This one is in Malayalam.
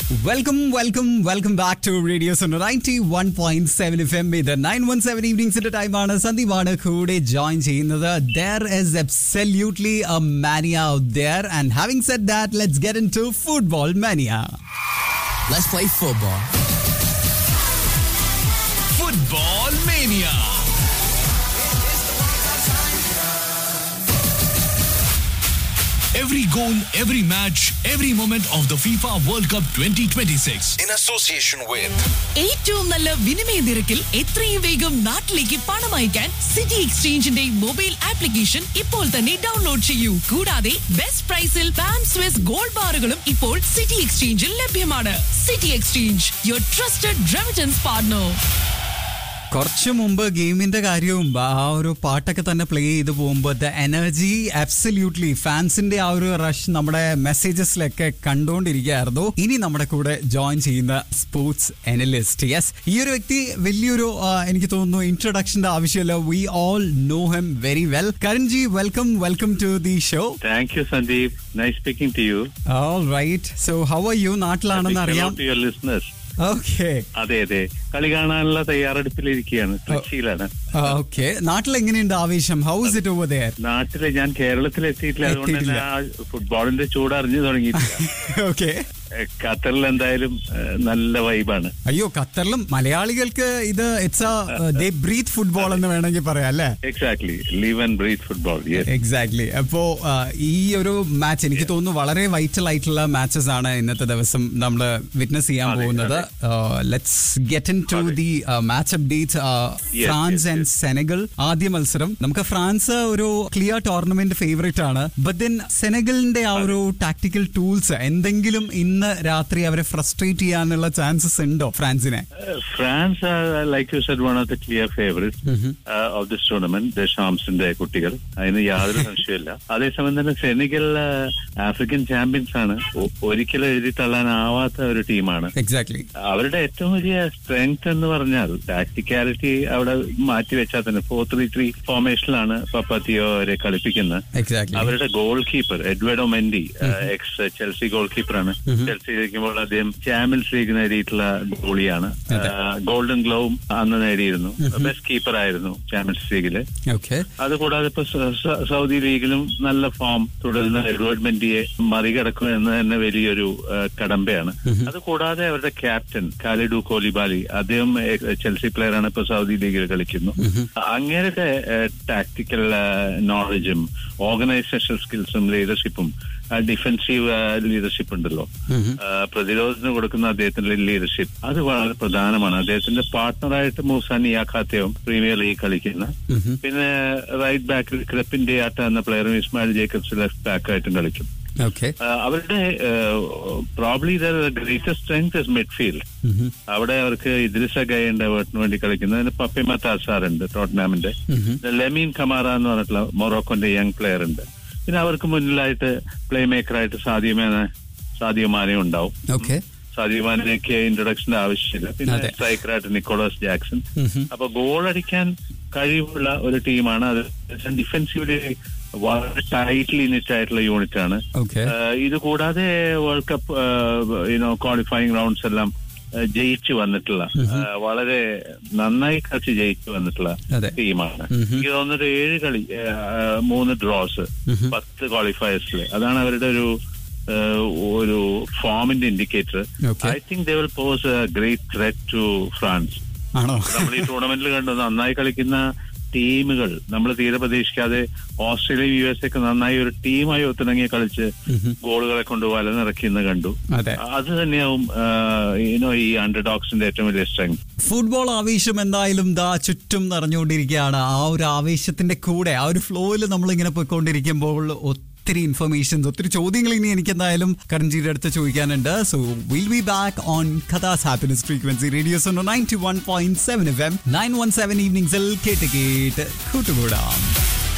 Welcome welcome welcome back to radio Suno ninety one point seven F M ഇത് നയൻ വൺ സെവൻ ഈവനിങ്സിന്റെ ടൈമാണ് സന്ദീപാണ് കൂടെ ജോയിൻ ചെയ്യുന്നത് there is absolutely a mania out there and having set that let's get into football mania Let's play football. Football Mania. Every goal, every match, every moment of the FIFA World Cup 2026. in association with ഏറ്റവും നല്ല വിനിമയ നിരക്കിൽ എത്രയും വേഗം നാട്ടിലേക്ക് പണം അയക്കാൻ സിറ്റി എക്സ്ചേഞ്ചിന്റെ മൊബൈൽ ആപ്ലിക്കേഷൻ ഇപ്പോൾ തന്നെ ഡൗൺലോഡ് ചെയ്യൂ കൂടാതെ ബെസ്റ്റ് പ്രൈസിൽ പാം സ്വിസ് ഗോൾഡ് ബാറുകളും ഇപ്പോൾ സിറ്റി എക്സ്ചേഞ്ചിൽ ലഭ്യമാണ് city exchange your trusted remittance partner കുറച്ചു മുമ്പ് ഗെയിമിന്റെ കാര്യവും ആ ഒരു പാട്ടൊക്കെ തന്നെ പ്ലേ ചെയ്ത് പോകുമ്പോൾ ദ എനർജി അബ്സല്യൂട്ട്ലി ഫാൻസിന്റെ ആ ഒരു റഷ് നമ്മുടെ മെസ്സേജസിലൊക്കെ കണ്ടുകൊണ്ടിരിക്കുകയായിരുന്നു ഇനി നമ്മുടെ കൂടെ ജോയിൻ ചെയ്യുന്ന സ്പോർട്സ് അനലിസ്റ്റ് യെസ് ഈ ഒരു വ്യക്തി വലിയൊരു ആ, എനിക്ക് തോന്നുന്നു ഇൻട്രൊഡക്ഷന്റെ ആവശ്യമില്ല we all know him very well Karan ji welcome welcome to the show Thank you, Sandeep. Nice speaking to you. All right so how are you നാട്ടിലാണെന്ന് Hello അറിയാം to your listeners. ഓക്കെ അതെ അതെ കളി കാണാനുള്ള തയ്യാറെടുപ്പിലിരിക്കുകയാണ് ട്രിച്ചിയിലാണ് ഓക്കെ നാട്ടിൽ എങ്ങനെയുണ്ട് ആവേശം how is it over there നാട്ടില് ഞാൻ കേരളത്തിൽ എത്തിയിട്ടില്ല അതുകൊണ്ട് തന്നെ ആ ഫുട്ബോളിന്റെ ചൂട് അറിഞ്ഞു തുടങ്ങിയിട്ടില്ല ഓക്കെ ഏഹ് ഖത്തറിൽ എന്തായാലും ഏഹ് നല്ല വൈബാണ് അയ്യോ ഖത്തറിലും മലയാളികൾക്ക് ഇത് ഇറ്റ്സ് ദേ ബ്രീത്ത് ഫുട്ബോൾ എന്ന് വേണമെങ്കിൽ പറയാം അല്ലേ exactly live and breathe football yes exactly അപ്പോ ആ, ഈ ഒരു മാച്ച് എനിക്ക് തോന്നുന്നു വളരെ വൈറ്റൽ ആയിട്ടുള്ള മാച്ചസ് ആണ് ഇന്നത്തെ ദിവസം നമ്മൾ വിറ്റ്നസ് ചെയ്യാൻ അതെ, പോകുന്നത് let's get into the match update France yes, and Senegal ആദ്യ മത്സരം നമുക്ക് ഫ്രാൻസ് ഒരു ക്ലിയർ ടൂർണമെന്റ് ഫേവറേറ്റ് ആണ് ബട്ട് ദെൻ സെനഗലിന്റെ ആ ഒരു ടാക്ടിക്കൽ ടൂൾസ് എന്തെങ്കിലും ഇന്ന് രാത്രി അവരെ ഫ്രസ്ട്രേറ്റ് ചെയ്യാനുള്ള ചാൻസസ് ഉണ്ടോ ഫ്രാൻസിനെ France like you said one of the clear favourite of this tournament ദശാംസിന്റെ കുട്ടികൾ അതിന് യാതൊരു സംശയമില്ല അതേസമയം തന്നെ സെനിഗൽ ആഫ്രിക്കൻ ചാമ്പ്യൻസ് ആണ് ഒ- ഒരിക്കലും എഴുതി തള്ളാനാവാത്ത ഒരു ടീമാണ് എക്സാക്ട്ലി അവരുടെ ഏറ്റവും വലിയ സ്ട്രെങ്ത് എന്ന് പറഞ്ഞാൽ ടാക്ടിക്കാലിറ്റി അവിടെ മാറ്റി വെച്ചാൽ തന്നെ ഫോർ ത്രീ ത്രീ ഫോർമേഷനിലാണ് പപ്പത്തിയോ അവരെ കളിപ്പിക്കുന്നത് എക്സാക്ട്ലി അവരുടെ ഗോൾ കീപ്പർ എഡ്വേഡോ മെൻഡി എക്സ് ചെൽസി ഗോൾ കീപ്പറാണ് ചെൽസി ഇരിക്കുമ്പോൾ അദ്ദേഹം ചാമ്പ്യൻസ് ലീഗ് നേടിയിട്ടുള്ള ഗോളിയാണ് ഗോൾഡൻ ഗ്ലോവും അന്ന് നേടിയിരുന്നു ബെസ്റ്റ് കീപ്പർ ആയിരുന്നു ചാമ്പ്യൻസ് ലീഗില് ഓക്കെ അതുകൂടാതെ ഇപ്പൊ സ- സ- സൗദി ലീഗിലും നല്ല ഫോം തുടരുന്ന എഡ്വേർഡ് മെന്റിയെ മറികടക്കും എന്ന് തന്നെ വലിയൊരു ആ, കടമ്പയാണ് അതുകൂടാതെ അവരുടെ ക്യാപ്റ്റൻ കാലിഡു കോലിബാലി അദ്ദേഹം എ- ചെൽസി പ്ലെയർ ആണ് ഇപ്പൊ സൗദി ലീഗിൽ കളിക്കുന്നു അങ്ങേരുടെ ടാക്ടിക്കൽ നോളജും ഓർഗനൈസേഷൻ സ്കിൽസും ലീഡർഷിപ്പും ഡിഫൻസീവ് ലീഡർഷിപ്പ് ഉണ്ടല്ലോ ആ, പ്രതിരോധത്തിന് കൊടുക്കുന്ന അദ്ദേഹത്തിന്റെ ലീഡർഷിപ്പ് അത് വളരെ പ്രധാനമാണ് അദ്ദേഹത്തിന്റെ പാർട്ണറായിട്ട് മൂസാ നിയാഖാത്തയും പ്രീമിയർ ലീഗ് കളിക്കുന്ന പിന്നെ റൈറ്റ് ബാക്കിൽ ക്രെപ്പിന്റെ ആട്ട എന്ന പ്ലെയറും ഇസ്മായിൽ ജേക്കബ്സ് ലെഫ്റ്റ് ബാക്ക് ആയിട്ടും കളിക്കും ഓക്കെ ആ, അവരുടെ probably greatest strength is midfield അവിടെ അവർക്ക് ഇദ്രിസ ഗയുണ്ട് എവേർട്ടിന് വേണ്ടി കളിക്കുന്നത് അതിന് പപ്പിമ താസാർ ഉണ്ട് ടോട്ടനാമിന്റെ ലെമീൻ കമാറ എന്ന് പറഞ്ഞിട്ടുള്ള മൊറോക്കോന്റെ യങ് പ്ലെയർ ഉണ്ട് പിന്നെ അവർക്ക് മുന്നിലായിട്ട് പ്ലേ മേക്കറായിട്ട് സാധ്യമാന സാധ്യമാനെ ഉണ്ടാവും ഓക്കെ സാധ്യമാനൊക്കെ ഇൻട്രൊഡക്ഷന്റെ ആവശ്യമില്ല പിന്നെ അതെ. സ്ട്രൈക്കറായിട്ട് നിക്കോളാസ് ജാക്സൺ അപ്പൊ ഗോൾ അടിക്കാൻ കഴിവുള്ള ഒരു ടീമാണ് അത് ഡിഫൻസീവ്ലി വളരെ ടൈറ്റ്ലി നിറ്റ് ആയിട്ടുള്ള യൂണിറ്റ് ആണ് ഓക്കെ ആഹ് ഇത് കൂടാതെ world cup you know qualifying rounds എല്ലാം ആഹ് ജയിച്ചു വന്നിട്ടുള്ള ആഹ് വളരെ നന്നായി കളിച്ച് ജയിച്ചു വന്നിട്ടുള്ള അതെ. ടീമാണ് എനിക്ക് തോന്നുന്നത് ഏഴ് കളി ആഹ് മൂന്ന് ഡ്രോസ് പത്ത് ക്വാളിഫയേഴ്സിൽ അതാണ് അവരുടെ ഒരു ആഹ് ഒരു ഫോമിന്റെ indicator Okay. I think they will pose a great threat to France ആണോ നമ്മൾ ഈ ടൂർണമെന്റിൽ കണ്ടു നന്നായി കളിക്കുന്ന ടീമുകൾ നമ്മൾ തീരെ പ്രതീക്ഷിക്കാതെ ഓസ്ട്രേലിയ യു എസ് ഒക്കെ നന്നായി ഒരു ടീമായി ഒത്തിണങ്ങി കളിച്ച് ഗോളുകളെ കൊണ്ട് വല നിറയ്ക്കുന്ന കണ്ടു അതെ അത് തന്നെയാവും യുനോ ഈ അണ്ടർ ഡോഗ്സിന്റെ ഏറ്റവും വലിയ സ്ട്രെങ്ത് ഫുട്ബോൾ ആവേശം എന്തായാലും ദാ ചുറ്റും നിറഞ്ഞുകൊണ്ടിരിക്കുകയാണ് ആ ഒരു ആവേശത്തിന്റെ കൂടെ ആ ഒരു ഫ്ലോയിൽ നമ്മൾ ഇങ്ങനെ പോയിക്കൊണ്ടിരിക്കുമ്പോൾ ഒത്തിരി ഇൻഫർമേഷൻസ് ഒത്തിരി ചോദ്യങ്ങൾ ഇനി എനിക്ക് എന്തായാലും കരൺജിയുടെ അടുത്ത് ചോദിക്കാനുണ്ട് so will be back on Qatar's happiness frequency radio's ninety one point seven F M nine one seven ഈവനിങ്സിൽ കേട്ട് കേട്ട് കൂട്ടുകൂടാം